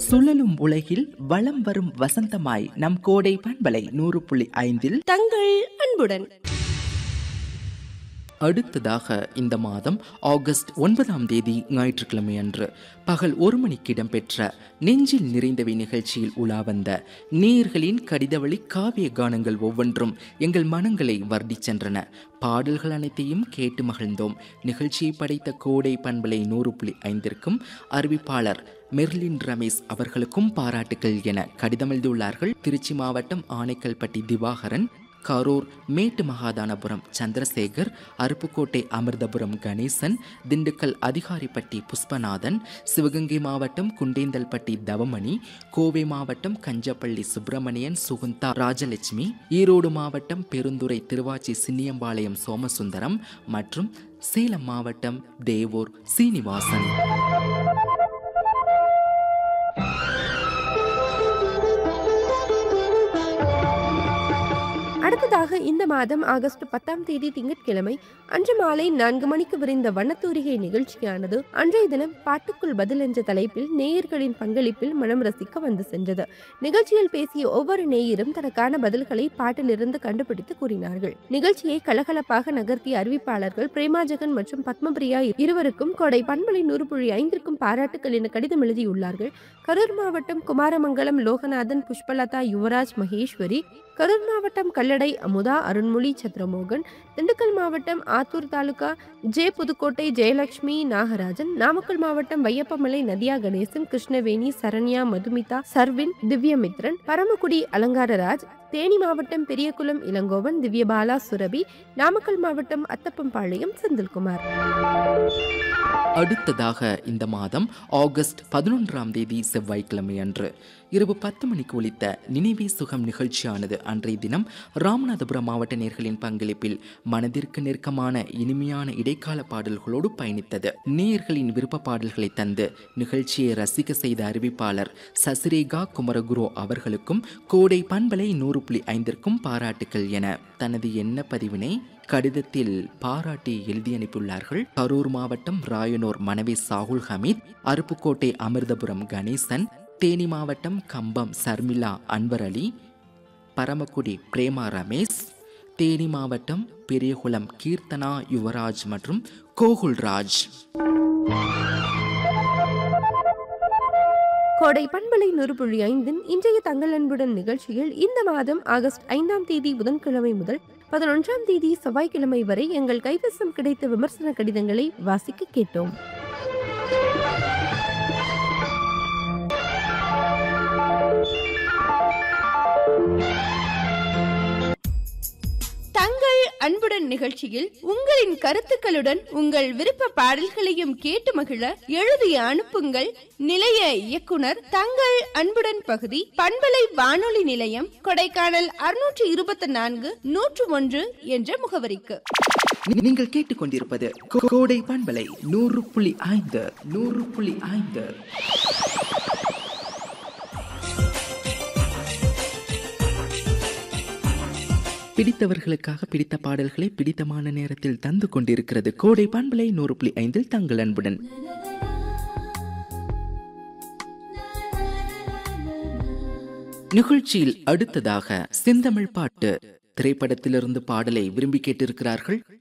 சுழலும் உலகில் வலம் வரும் வசந்தமாய் நம் கோடை பண்பலை நூறு புள்ளி ஐந்தில் தங்கள் அன்புடன் அடுத்ததாக இந்த மாதம் ஆகஸ்ட் ஒன்பதாம் தேதி ஞாயிற்றுக்கிழமை அன்று பகல் ஒரு மணிக்கு இடம்பெற்ற நெஞ்சில் நிறைந்தவை நிகழ்ச்சியில் உலா வந்த நேயர்களின் கடிதவழி காவிய கானங்கள் ஒவ்வொன்றும் எங்கள் மனங்களை வருடி சென்றன பாடல்கள் அனைத்தையும் கேட்டு மகிழ்ந்தோம் நிகழ்ச்சியை படைத்த கோடை பண்பலை நூறு புள்ளி ஐந்திற்கும் அறிவிப்பாளர் மெர்லின் ரமேஷ் அவர்களுக்கும் பாராட்டுகள் என கடிதம் எழுதியுள்ளார்கள் திருச்சி மாவட்டம் ஆனைக்கல்பட்டி திவாகரன் கரூர் மேட்டு மகாதானபுரம் சந்திரசேகர் அருப்புக்கோட்டை அமிர்தபுரம் கணேசன் திண்டுக்கல் அதிகாரிப்பட்டி புஷ்பநாதன் சிவகங்கை மாவட்டம் குண்டேந்தல்பட்டி தவமணி கோவை மாவட்டம் கஞ்சப்பள்ளி சுப்பிரமணியன் சுகுந்தா ராஜலட்சுமி ஈரோடு மாவட்டம் பெருந்துறை திருவாச்சி சின்னியம்பாளையம் சோமசுந்தரம் மற்றும் சேலம் மாவட்டம் தேவூர் சீனிவாசன் அடுத்ததாக இந்த மாதம் ஆகஸ்ட் பத்தாம் தேதி திங்கட்கிழமை அன்று மாலை நான்கு மணிக்கு விரிந்த வண்ணத்தூரிகை நிகழ்ச்சியானது அன்றைய தினம் பாட்டுக்குள் பதில் என்ற தலைப்பில் நேயர்களின் பங்களிப்பில் மனம் ரசிக்க வந்து சென்றது நிகழ்ச்சியில் பேசிய ஒவ்வொரு நேயரும் தனக்கான பதில்களை பாட்டிலிருந்து கண்டுபிடித்து கூறினார்கள் நிகழ்ச்சியை கலகலப்பாக நகர்த்திய அறிவிப்பாளர்கள் பிரேமா ஜெகன் மற்றும் பத்மபிரியா இருவருக்கும் கொடை பண்பலை நூறு புள்ளி ஐந்திற்கும் பாராட்டுக்கள் என கடிதம் எழுதியுள்ளார்கள் கரூர் மாவட்டம் குமாரமங்கலம் லோகநாதன் புஷ்பலதா யுவராஜ் மகேஸ்வரி கரூர் மாவட்டம் கல்லடை அமுதா அருண்மொழி சந்திரமோகன் திண்டுக்கல் மாவட்டம் ஆத்தூர் தாலுகா ஜே புதுக்கோட்டை ஜெயலட்சுமி நாகராஜன் நாமக்கல் மாவட்டம் வையப்பமலை நதியா கணேசன் கிருஷ்ணவேணி சரண்யா மதுமிதா சர்வின் திவ்யமித்ரன் பரமக்குடி அலங்காரராஜ் தேனி மாவட்டம் பெரியகுளம் இளங்கோவன் திவ்யபாலா சுரபி நாமக்கல் மாவட்டம் அத்தப்பம்பாளையம் செந்தில்குமார் அடுத்ததாக இந்த மாதம் ஆகஸ்ட் பதினொன்றாம் தேதி செவ்வாய்க்கிழமை அன்று இரவு பத்து மணிக்கு ஒலித்த நினைவே சுகம் நிகழ்ச்சியானது அன்றைய தினம் ராமநாதபுரம் மாவட்ட நேர்களின் பங்களிப்பில் மனதிற்கு நெருக்கமான இனிமையான இடைக்கால பாடல்களோடு பயணித்தது நேயர்களின் விருப்ப பாடல்களை தந்து நிகழ்ச்சியை ரசிக்க செய்த அறிவிப்பாளர் சசிரேகா குமரகுரு அவர்களுக்கும் கோடை பண்பலை நூறு புள்ளி ஐந்திற்கும் பாராட்டுக்கள் என தனது எண்ண பதிவினை கடிதத்தில் பாராட்டி எழுதி அனுப்பியுள்ளார்கள் கரூர் மாவட்டம் ராயனூர் மனைவி சாகுல் ஹமீத் அருப்புக்கோட்டை அமிர்தபுரம் கணேசன் தேனி மாவட்டம் கம்பம் சர்மிளா அன்வர் அலி பரமக்குடி பிரேமா ரமேஷ் தேனி மாவட்டம் பெரியகுளம் கீர்த்தனா யுவராஜ் மற்றும் கோகுல்ராஜ் கோடை பண்பலை நூறு புள்ளி ஐந்தின் இன்றைய தங்கள் அன்புடன் நிகழ்ச்சியில் இந்த மாதம் ஆகஸ்ட் ஐந்தாம் தேதி புதன்கிழமை முதல் பதினொன்றாம் தேதி செவ்வாய்க்கிழமை வரை எங்கள் கைவசம் கிடைத்த விமர்சன கடிதங்களை வாசிக்க கேட்டோம் தங்கள் அன்புடன் நிகழ்ச்சியில் உங்களின் கருத்துக்களுடன் உங்கள் விருப்ப பாடல்களையும் கேட்டு மகிழ எழுதி அனுப்புங்கள் நிலைய இயக்குனர் தங்கள் அன்புடன் பகுதி பண்பலை வானொலி நிலையம் கொடைக்கானல் அறுநூற்று இருபத்தி நான்கு நூற்று ஒன்று என்ற முகவரிக்கு நீ- நீங்கள் கேட்டுக்கொண்டிருப்பது கோ- கோடை பண்பலை நூறு புள்ளி ஐந்து நூறு புள்ளி ஐந்து பிடித்தவர்களுக்காக பிடித்த பாடல்களை பிடித்தமான நேரத்தில் தந்து கொண்டிருக்கிறது கோடை பண்பலை நூறு புள்ளி ஐந்தில் தங்கள் அன்புடன் நிகழ்ச்சியில் அடுத்ததாக செந்தமிழ் பாட்டு திரைப்படத்திலிருந்து பாடலை விரும்பி கேட்டிருக்கிறார்கள்